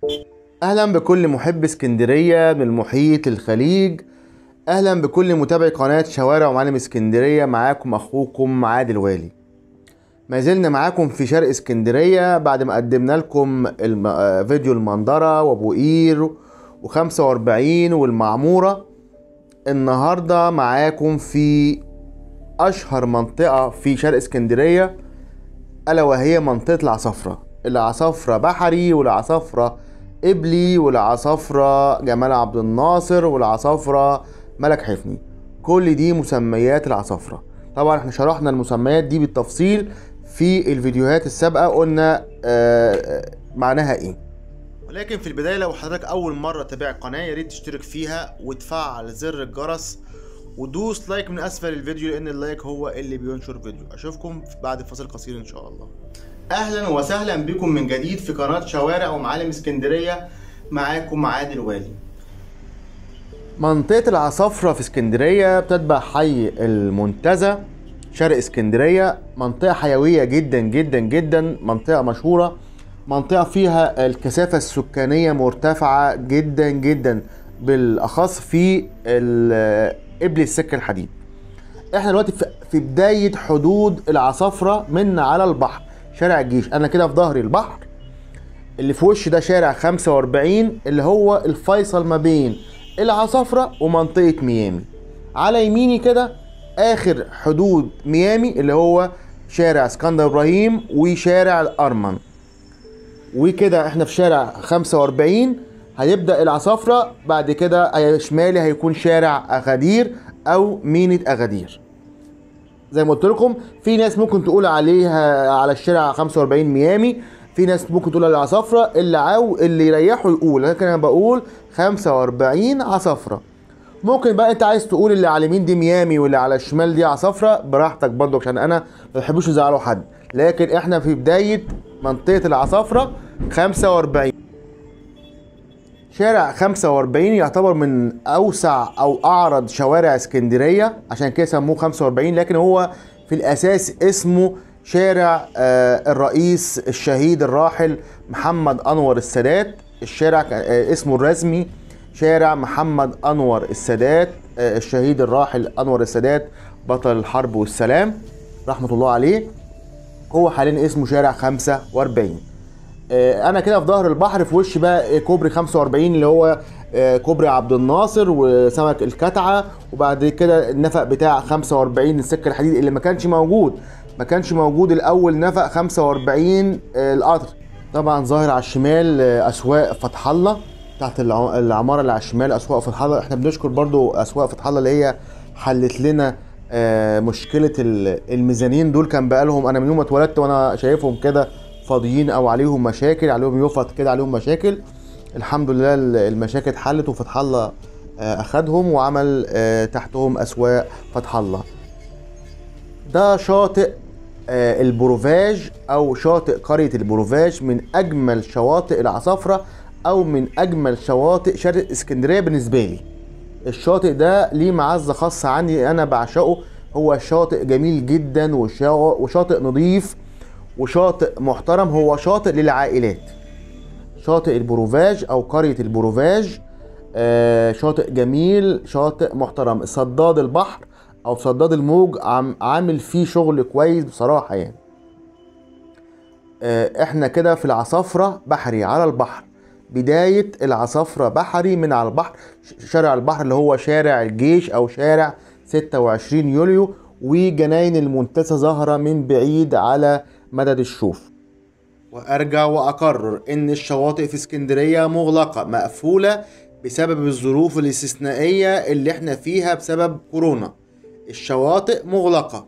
اهلا بكل محب اسكندريه من المحيط للخليج اهلا بكل متابعي قناه شوارع ومعالم اسكندريه معاكم اخوكم عادل والي ما زلنا معاكم في شرق اسكندريه بعد ما قدمنا لكم الم... آه، فيديو المنظره وابو قير و45 والمعموره النهارده معاكم في اشهر منطقه في شرق اسكندريه الا وهي منطقه العصافره العصافره بحري والعصافره قبلي والعصافره جمال عبد الناصر والعصافره ملك حفني كل دي مسميات العصافره طبعا احنا شرحنا المسميات دي بالتفصيل في الفيديوهات السابقه قلنا آه، آه، معناها ايه ولكن في البدايه لو حضرتك اول مره تتابع القناه يا ريت تشترك فيها وتفعل زر الجرس ودوس لايك من اسفل الفيديو لان اللايك هو اللي بينشر فيديو اشوفكم بعد فاصل قصير ان شاء الله اهلا وسهلا بكم من جديد في قناه شوارع ومعالم اسكندريه معاكم عادل والي منطقة العصافرة في اسكندرية بتتبع حي المنتزه شرق اسكندرية منطقة حيوية جدا جدا جدا منطقة مشهورة منطقة فيها الكثافة السكانية مرتفعة جدا جدا بالأخص في ال- قبل السكة الحديد احنا دلوقتي في- في بداية حدود العصافرة من على البحر شارع الجيش انا كده في ظهري البحر اللي في وش ده شارع 45 اللي هو الفيصل ما بين العصافرة ومنطقة ميامي على يميني كده اخر حدود ميامي اللي هو شارع اسكندر ابراهيم وشارع الارمن وكده احنا في شارع 45 هيبدأ العصافرة بعد كده هي- شمالي هيكون شارع اغادير او مينة اغادير زي ما قلت لكم في ناس ممكن تقول عليها على الشارع 45 ميامي في ناس ممكن تقول على العصافرة اللي عاو اللي يريحه يقول لكن انا بقول 45 عصافرة ممكن بقى انت عايز تقول اللي على اليمين دي ميامي واللي على الشمال دي عصافرة براحتك برضو عشان انا ما بحبوش يزعلوا حد لكن احنا في بداية منطقة العصافرة 45 شارع 45 يعتبر من اوسع او اعرض شوارع اسكندريه عشان كده سموه 45 لكن هو في الاساس اسمه شارع آه، الرئيس الشهيد الراحل محمد انور السادات الشارع كان- آه، اسمه الرسمي شارع محمد انور السادات آه، الشهيد الراحل انور السادات بطل الحرب والسلام رحمه الله عليه هو حاليا اسمه شارع 45 آه، انا كده في ظهر البحر في وش بقى آه، كوبري 45 اللي هو آه، كوبري عبد الناصر وسمك الكتعه وبعد كده النفق بتاع 45 السكه الحديد اللي ما كانش موجود ما كانش موجود الاول نفق 45 آه، القطر طبعا ظاهر على الشمال آه، اسواق فتح الله تحت الع- العماره اللي على الشمال اسواق فتح الله احنا بنشكر برضو اسواق فتح الله اللي هي حلت لنا آه، مشكله ال- الميزانين دول كان بقالهم انا من يوم ما اتولدت وانا شايفهم كده فاضيين او عليهم مشاكل عليهم يفط كده عليهم مشاكل الحمد لله ال- المشاكل اتحلت وفتح الله آه، اخدهم وعمل آه، تحتهم اسواق فتح الله ده شاطئ آه، البروفاج او شاطئ قرية البروفاج من اجمل شواطئ العصافرة او من اجمل شواطئ شرق اسكندرية بالنسبة لي الشاطئ ده ليه معزة خاصة عندي انا بعشقه هو شاطئ جميل جدا وشا- وشاطئ نظيف وشاطئ محترم هو شاطئ للعائلات شاطئ البروفاج او قرية البروفاج آه، شاطئ جميل شاطئ محترم صداد البحر او صداد الموج عم عامل فيه شغل كويس بصراحة يعني آه، احنا كده في العصافرة بحري على البحر بداية العصافرة بحري من على البحر ش- شارع البحر اللي هو شارع الجيش او شارع 26 يوليو وجناين المنتزه ظاهرة من بعيد على مدد الشوف وارجع واقرر ان الشواطئ في اسكندريه مغلقه مقفوله بسبب الظروف الاستثنائيه اللي احنا فيها بسبب كورونا الشواطئ مغلقه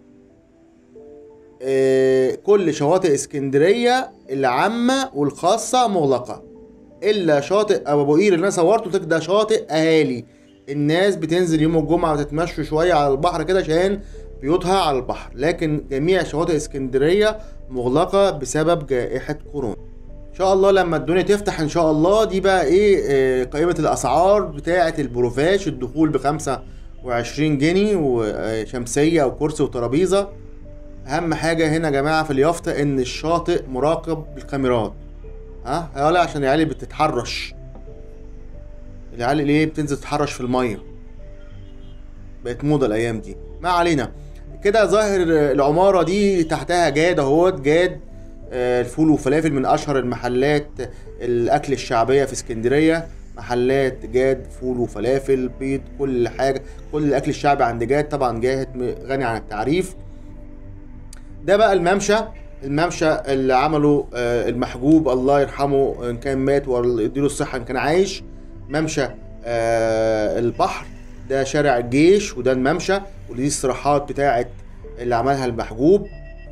آه، كل شواطئ اسكندريه العامه والخاصه مغلقه الا شاطئ ابو قير اللي انا صورته ده شاطئ اهالي الناس بتنزل يوم الجمعه وتتمشوا شويه على البحر كده عشان بيوتها على البحر لكن جميع شواطئ اسكندريه مغلقه بسبب جائحه كورونا ان شاء الله لما الدنيا تفتح ان شاء الله دي بقى ايه آه، قائمه الاسعار بتاعه البروفاش الدخول بخمسة وعشرين جنيه وشمسيه وكرسي وترابيزه اهم حاجه هنا يا جماعه في اليافطه ان الشاطئ مراقب بالكاميرات ها أه؟ ولا عشان العيال بتتحرش العيال ليه بتنزل تتحرش في الميه بقت موضه الايام دي ما علينا كده ظاهر العماره دي تحتها جاد اهوت جاد آه، الفول وفلافل من اشهر المحلات الاكل الشعبيه في اسكندريه محلات جاد فول وفلافل بيض كل حاجه كل الاكل الشعبي عند جاد طبعا جاد غني عن التعريف ده بقى الممشى الممشى اللي عمله آه، المحجوب الله يرحمه ان كان مات ويديله الصحه ان كان عايش ممشى آه، البحر ده شارع الجيش وده الممشى ودي الصراحات بتاعت اللي عملها المحجوب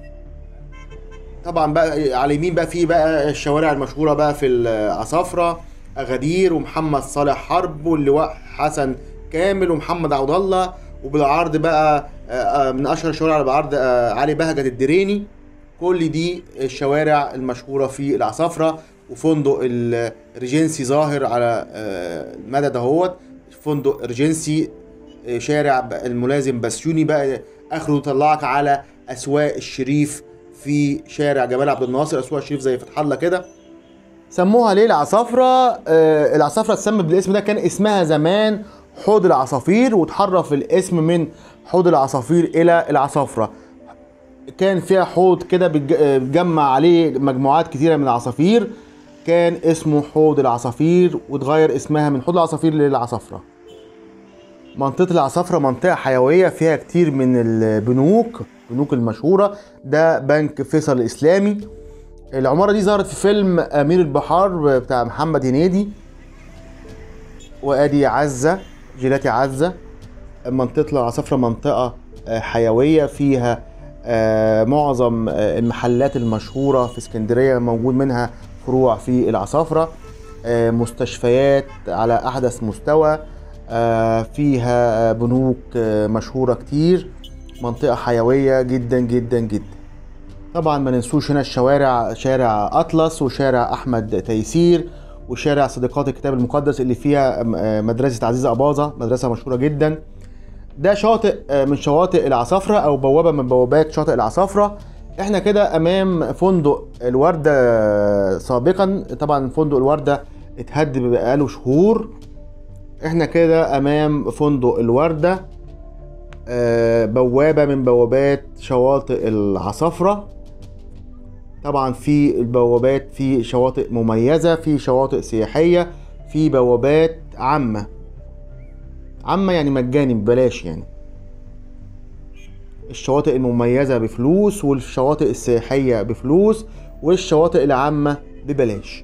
طبعا بقى على اليمين بقى في بقى الشوارع المشهوره بقى في العصافره اغادير ومحمد صالح حرب واللواء حسن كامل ومحمد عبد الله وبالعرض بقى آه، آه، من اشهر الشوارع بعرض آه، علي بهجت الدريني كل دي الشوارع المشهوره في العصافره وفندق الريجنسي ظاهر على المدى دهوت فندق ريجنسي شارع الملازم بسيوني بقى اخره طلعك على اسواق الشريف في شارع جمال عبد الناصر اسواق الشريف زي فتح الله كده سموها ليه العصافرة آه العصافرة اتسمت بالاسم ده كان اسمها زمان حوض العصافير وتحرف الاسم من حوض العصافير الى العصافرة كان فيها حوض كده بتجمع عليه مجموعات كتيرة من العصافير كان اسمه حوض العصافير وتغير اسمها من حوض العصافير للعصافرة منطقة العصافرة منطقة حيوية فيها كتير من البنوك البنوك المشهورة ده بنك فيصل الإسلامي العمارة دي ظهرت في فيلم أمير البحار بتاع محمد هنيدي وادي عزة جيلاتي عزة منطقة العصافرة منطقة آه، حيوية فيها آه، معظم آه، المحلات المشهورة في اسكندرية موجود منها فروع في العصافرة مستشفيات على أحدث مستوى فيها بنوك مشهورة كتير منطقة حيوية جدا جدا جدا طبعا ما ننسوش هنا الشوارع شارع أطلس وشارع أحمد تيسير وشارع صديقات الكتاب المقدس اللي فيها مدرسة عزيزة أباظة مدرسة مشهورة جدا ده شاطئ من شواطئ العصافرة أو بوابة من بوابات شاطئ العصافرة احنا كده أمام فندق الوردة سابقا طبعا فندق الوردة اتهد بقاله شهور احنا كده أمام فندق الوردة آه، بوابة من بوابات شواطئ العصافرة طبعا في البوابات في شواطئ مميزة في شواطئ سياحية في بوابات عامة عامة يعني مجاني ببلاش يعني الشواطئ المميزة بفلوس والشواطئ السياحية بفلوس والشواطئ العامة ببلاش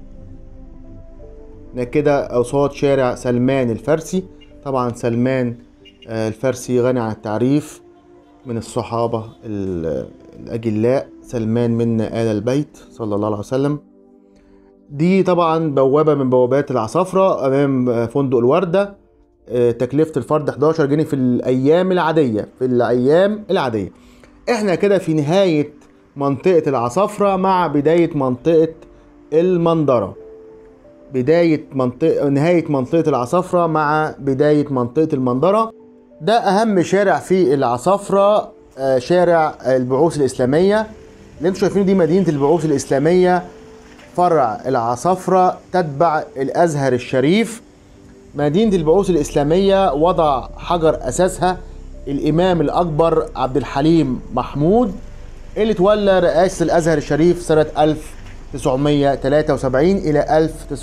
كده قصاد شارع سلمان الفارسي طبعا سلمان آه، الفارسي غني عن التعريف من الصحابة الأجلاء سلمان من آل البيت صلى الله عليه وسلم دي طبعا بوابة من بوابات العصافرة أمام فندق الوردة آه، تكلفة الفرد 11 جنيه في الأيام العادية في الأيام العادية احنا كده في نهاية منطقة العصافرة مع بداية منطقة المندرة بداية منطقة نهاية منطقة العصافرة مع بداية منطقة المندرة ده أهم شارع في العصافرة آه، شارع البعوث الإسلامية اللي انتم شايفينه دي مدينة البعوث الإسلامية فرع العصافرة تتبع الأزهر الشريف مدينة البعوث الإسلامية وضع حجر أساسها الإمام الأكبر عبد الحليم محمود اللي تولى رئاسة الأزهر الشريف سنة 1973 إلى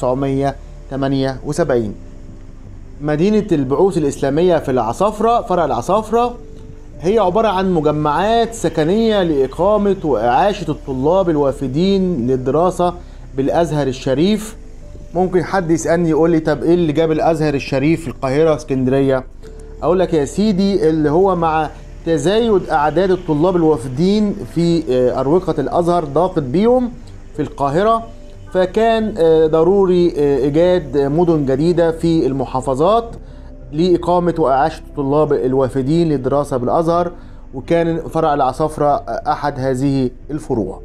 1978 مدينة البعوث الإسلامية في العصافرة فرع العصافرة هي عبارة عن مجمعات سكنية لإقامة وإعاشة الطلاب الوافدين للدراسة بالأزهر الشريف ممكن حد يسألني يقول لي طب إيه اللي جاب الأزهر الشريف في القاهرة اسكندرية أقول لك يا سيدي اللي هو مع تزايد أعداد الطلاب الوافدين في آه، أروقة الأزهر ضاقت بيهم في القاهرة فكان آه، ضروري آه، إيجاد مدن جديدة في المحافظات لإقامة وإعاشة الطلاب الوافدين للدراسة بالأزهر وكان فرع العصافرة آه، أحد هذه الفروع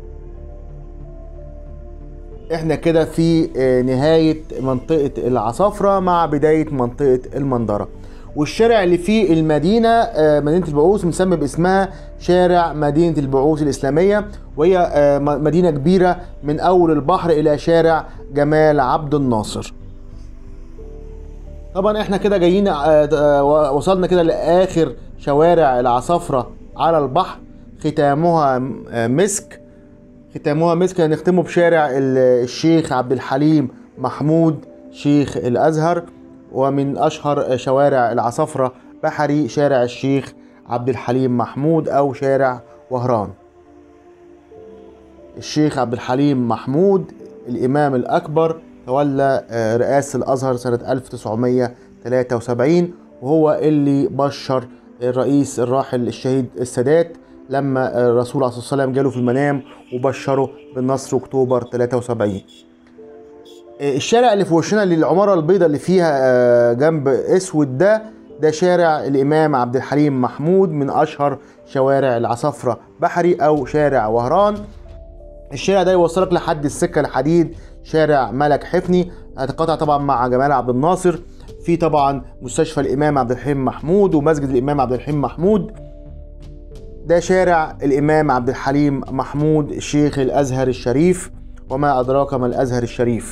احنا كده في نهاية منطقة العصافرة مع بداية منطقة المندرة والشارع اللي فيه المدينة آه، مدينة البعوث مسمى باسمها شارع مدينة البعوث الإسلامية وهي آه، م- مدينة كبيرة من أول البحر إلى شارع جمال عبد الناصر طبعا احنا كده جايين آه، آه، وصلنا كده لاخر شوارع العصافرة على البحر ختامها م- آه، مسك ختامها مسك هنختمه بشارع ال- الشيخ عبد الحليم محمود شيخ الازهر ومن اشهر شوارع العصافرة بحري شارع الشيخ عبد الحليم محمود او شارع وهران الشيخ عبد الحليم محمود الإمام الأكبر تولى آه، رئاسة الأزهر سنة 1973 وهو اللي بشر الرئيس الراحل الشهيد السادات لما الرسول عليه الصلاة والسلام جاله في المنام وبشره بالنصر أكتوبر 73 آه، الشارع اللي في وشنا اللي العمارة البيضاء اللي فيها آه، جنب اسود ده ده شارع الإمام عبد الحليم محمود من أشهر شوارع العصافرة بحري أو شارع وهران الشارع ده يوصلك لحد السكه الحديد شارع ملك حفني هتقاطع طبعا مع جمال عبد الناصر في طبعا مستشفى الامام عبد الحليم محمود ومسجد الامام عبد الحليم محمود ده شارع الامام عبد الحليم محمود شيخ الازهر الشريف وما ادراك ما الازهر الشريف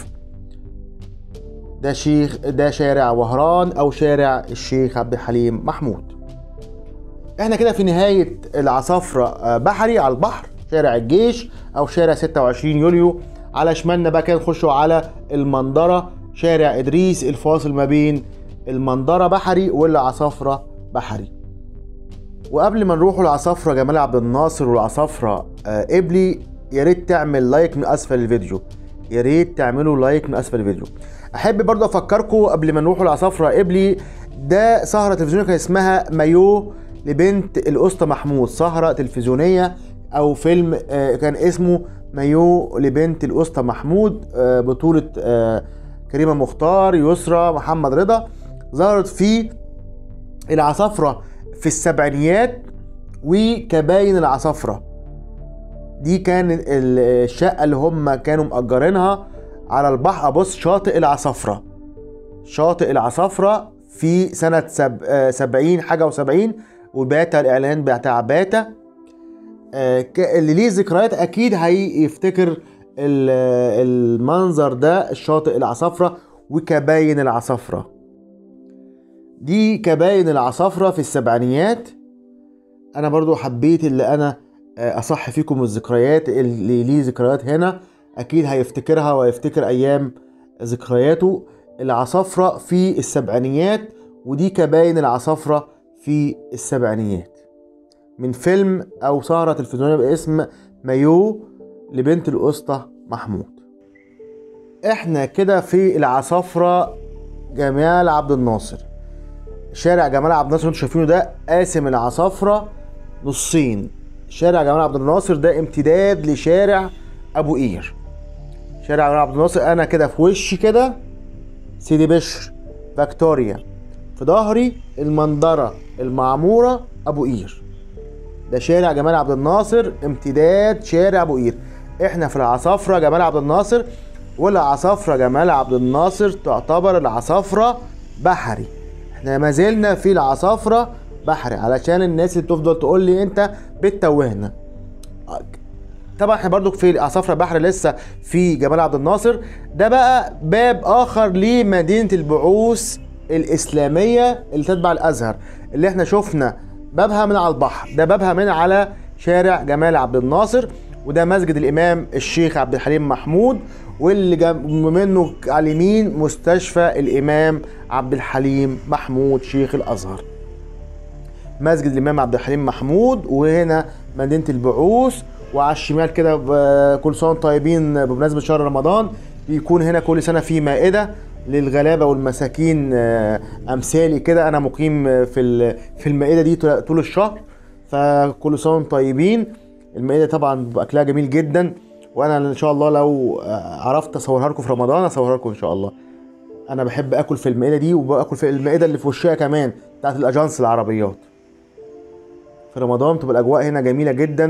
ده شيخ ده شارع وهران او شارع الشيخ عبد الحليم محمود احنا كده في نهاية العصافرة آه، بحري على البحر شارع الجيش او شارع 26 يوليو على شمالنا بقى كده نخشوا على المنظرة شارع ادريس الفاصل ما بين المنظرة بحري والعصافرة بحري وقبل ما نروحوا العصافرة جمال عبد الناصر والعصافرة آه، قبلي يا ريت تعمل لايك من اسفل الفيديو يا ريت تعملوا لايك من اسفل الفيديو احب برضه افكركم قبل ما نروحوا العصافرة قبلي ده سهرة تلفزيونية كان اسمها مايو لبنت الاسطى محمود سهرة تلفزيونية او فيلم آه، كان اسمه مايو لبنت الاسطى محمود آه، بطولة آه، كريمة مختار يسرى محمد رضا ظهرت فيه العصافرة في السبعينيات وكباين العصافرة دي كان ال- الشقة اللي هم كانوا مأجرينها على البحر بص شاطئ العصافرة شاطئ العصافرة في سنة سب... آه، سبعين حاجة وسبعين وباتا الإعلان بتاع باتا آه، ك- اللي ليه ذكريات أكيد هيفتكر ال- المنظر ده الشاطئ العصافرة وكباين العصافرة دي كباين العصافرة في السبعينيات انا برضو حبيت اللي انا آه، اصح فيكم الذكريات اللي ليه ذكريات هنا اكيد هيفتكرها ويفتكر ايام ذكرياته العصافرة في السبعينيات ودي كباين العصافرة في السبعينيات من فيلم او سهرة تلفزيونية باسم مايو لبنت الاسطى محمود احنا كده في العصافرة جمال عبد الناصر شارع جمال عبد الناصر اللي انتوا شايفينه ده قاسم العصافرة نصين شارع جمال عبد الناصر ده امتداد لشارع ابو قير شارع جمال عبد الناصر انا كده في وشي كده سيدي بشر فاكتوريا في ظهري المنظرة المعمورة ابو قير ده شارع جمال عبد الناصر امتداد شارع ابو قير احنا في العصافرة جمال عبد الناصر والعصافرة جمال عبد الناصر تعتبر العصافرة بحري احنا ما زلنا في العصافرة بحري علشان الناس اللي بتفضل تقول لي انت بتتوهنا طبعا احنا برضو في عصافرة بحر لسه في جمال عبد الناصر ده بقى باب اخر لمدينة البعوث الاسلامية اللي تتبع الازهر اللي احنا شفنا بابها من على البحر ده بابها من على شارع جمال عبد الناصر وده مسجد الامام الشيخ عبد الحليم محمود واللي جنب منه على اليمين مستشفى الامام عبد الحليم محمود شيخ الازهر مسجد الامام عبد الحليم محمود وهنا مدينه البعوث وعلى الشمال كده ب- كل سنه وانتم طيبين بمناسبه شهر رمضان بيكون هنا كل سنه في مائده للغلابه والمساكين آه، امثالي كده انا مقيم آه، في ال- في المائده دي طول طول الشهر فكل سنه وانتم طيبين المائده طبعا بيبقى اكلها جميل جدا وانا ان شاء الله لو آه، عرفت اصورها لكم في رمضان اصورها لكم ان شاء الله انا بحب اكل في المائده دي وباكل في المائده اللي في وشها كمان بتاعت الاجانس العربيات في رمضان بتبقى الاجواء هنا جميله جدا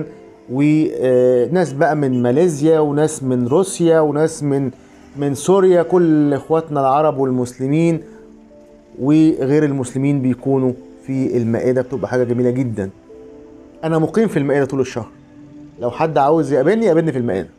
وناس بقى من ماليزيا وناس من روسيا وناس من من سوريا كل اخواتنا العرب والمسلمين وغير المسلمين بيكونوا في المائده بتبقى حاجه جميله جدا انا مقيم في المائده طول الشهر لو حد عاوز يقابلني يقابلني في المائده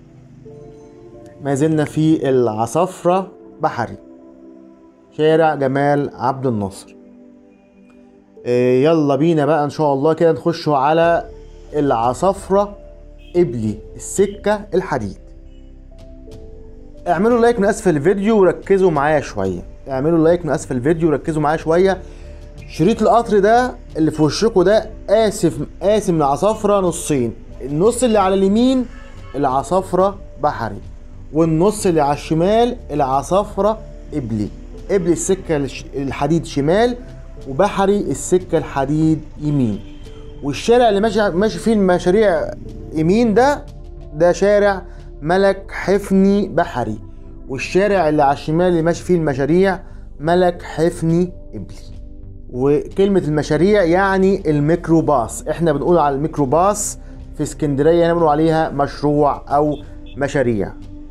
ما زلنا في العصافره بحري شارع جمال عبد الناصر إيه، يلا بينا بقى ان شاء الله كده نخشوا على العصافره قبلي السكه الحديد اعملوا لايك من اسفل الفيديو وركزوا معايا شويه اعملوا لايك من اسفل الفيديو وركزوا معايا شويه شريط القطر ده اللي في وشكوا ده قاسف قاسم العصافره نصين النص اللي على اليمين العصافره بحري والنص اللي على الشمال العصافره قبلي قبلي السكه الش- الحديد شمال وبحري السكه الحديد يمين والشارع اللي ماشي ماشي فيه المشاريع يمين ده ده شارع ملك حفني بحري والشارع اللي على الشمال اللي ماشي فيه المشاريع ملك حفني قبلي وكلمة المشاريع يعني الميكروباص احنا بنقول على الميكروباص في اسكندرية هنا بنقول عليها مشروع او مشاريع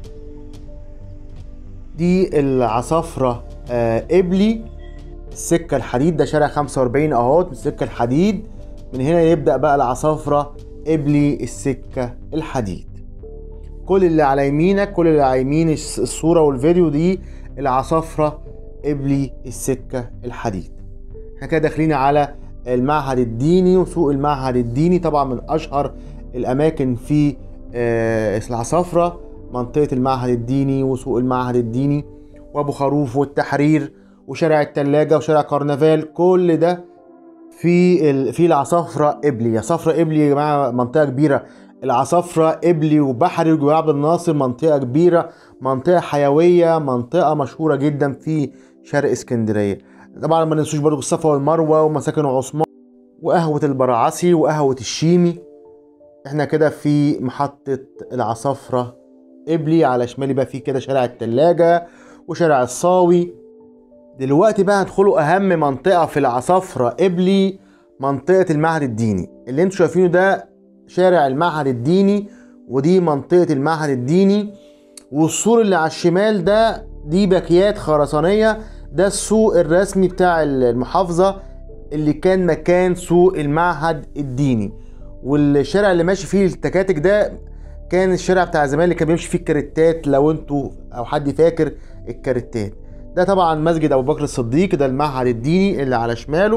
دي العصافرة آه قبلي السكة الحديد ده شارع 45 اهوت السكة الحديد من هنا يبدأ بقى العصافرة قبلي السكة الحديد كل اللي على يمينك كل اللي على يمين الس- الصورة والفيديو دي العصافرة قبلي السكة الحديد احنا كده داخلين على المعهد الديني وسوق المعهد الديني طبعا من اشهر الاماكن في آه، العصافرة منطقة المعهد الديني وسوق المعهد الديني وابو خروف والتحرير وشارع التلاجة وشارع كرنفال كل ده في ال... في العصافرة قبلي عصافرة قبلي يا جماعة منطقة كبيرة العصافرة قبلي وبحري وجمال عبد الناصر منطقة كبيرة منطقة حيوية منطقة مشهورة جدا في شرق اسكندرية طبعا ما ننسوش برضو الصفا والمروة ومساكن عثمان وقهوة البرعسي وقهوة الشيمي احنا كده في محطة العصافرة قبلي على شمالي بقى في كده شارع التلاجة وشارع الصاوي دلوقتي بقى هندخلوا اهم منطقة في العصافرة قبلي منطقة المعهد الديني اللي انتوا شايفينه ده شارع المعهد الديني ودي منطقة المعهد الديني والسور اللي على الشمال ده دي باكيات خرسانية ده السوق الرسمي بتاع المحافظة اللي كان مكان سوق المعهد الديني والشارع اللي ماشي فيه التكاتك ده كان الشارع بتاع زمان اللي كان بيمشي فيه الكاريتات لو انتوا او حد فاكر الكاريتات ده طبعا مسجد ابو بكر الصديق ده المعهد الديني اللي على شماله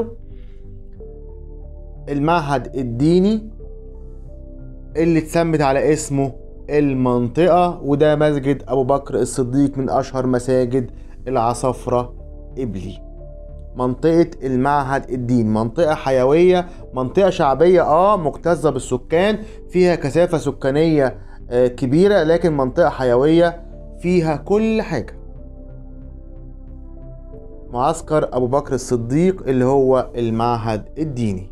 المعهد الديني اللي اتسمت على اسمه المنطقة وده مسجد أبو بكر الصديق من أشهر مساجد العصافرة إبلي منطقة المعهد الديني منطقة حيوية منطقة شعبية اه مكتظة بالسكان فيها كثافة سكانية آه كبيرة لكن منطقة حيوية فيها كل حاجة معسكر أبو بكر الصديق اللي هو المعهد الديني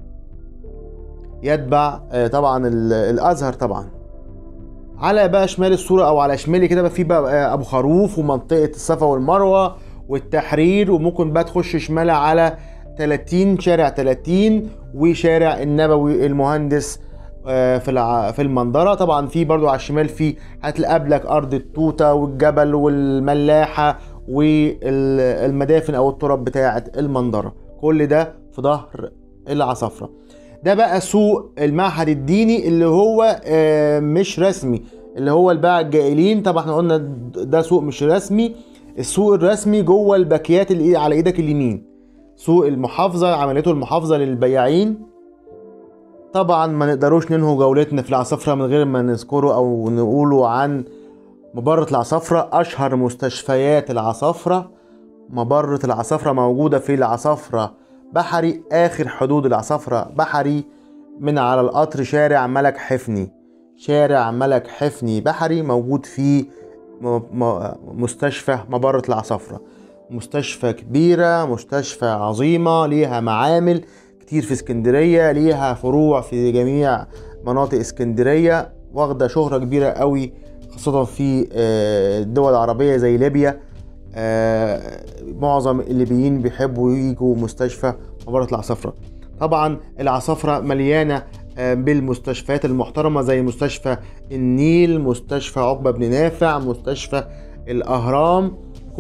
يتبع آه، طبعا ال- الازهر طبعا على بقى شمال الصوره او على شمالي كده بقى في بقى آه، ابو خروف ومنطقه الصفا والمروه والتحرير وممكن بقى تخش شمال على 30 شارع 30 وشارع النبوي المهندس آه، في الع... في المنظره طبعا في برضو على الشمال في هتقابلك ارض التوته والجبل والملاحه والمدافن او التراب بتاعه المنظره كل ده في ظهر العصافره ده بقى سوق المعهد الديني اللي هو آه، مش رسمي اللي هو الباعة الجائلين طبعا احنا قلنا ده سوق مش رسمي السوق الرسمي جوه الباكيات اللي على ايدك اليمين سوق المحافظة عملته المحافظة للبياعين طبعا ما نقدروش ننهوا جولتنا في العصافرة من غير ما نذكره او نقوله عن مبرة العصافرة اشهر مستشفيات العصافرة مبرة العصافرة موجودة في العصافرة بحري آخر حدود العصافرة بحري من على القطر شارع ملك حفني شارع ملك حفني بحري موجود فيه م- م- مستشفى مبرة العصافرة مستشفى كبيرة مستشفى عظيمة ليها معامل كتير في اسكندرية ليها فروع في جميع مناطق اسكندرية واخدة شهرة كبيرة قوي خاصة في آه، الدول العربية زي ليبيا آه، معظم الليبيين بيحبوا يجوا مستشفى مباراة العصافرة طبعا العصافرة مليانة آه، بالمستشفيات المحترمة زي مستشفى النيل مستشفى عقبة بن نافع مستشفى الأهرام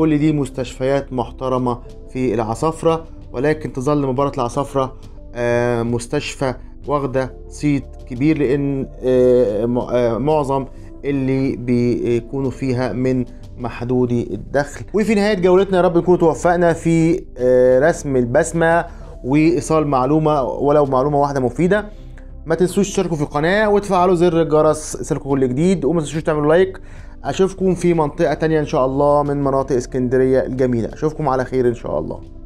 كل دي مستشفيات محترمة في العصافرة ولكن تظل مباراة العصافرة آه، مستشفى واخدة صيت كبير لأن آه، م- آه، معظم اللي بيكونوا فيها من محدودي الدخل وفي نهاية جولتنا يا رب نكون توفقنا في آه، رسم البسمة وإيصال معلومة ولو معلومة واحدة مفيدة ما تنسوش تشتركوا في القناة وتفعلوا زر الجرس يصلكم كل جديد وما تنسوش تعملوا لايك اشوفكم في منطقة تانية ان شاء الله من مناطق اسكندرية الجميلة اشوفكم على خير ان شاء الله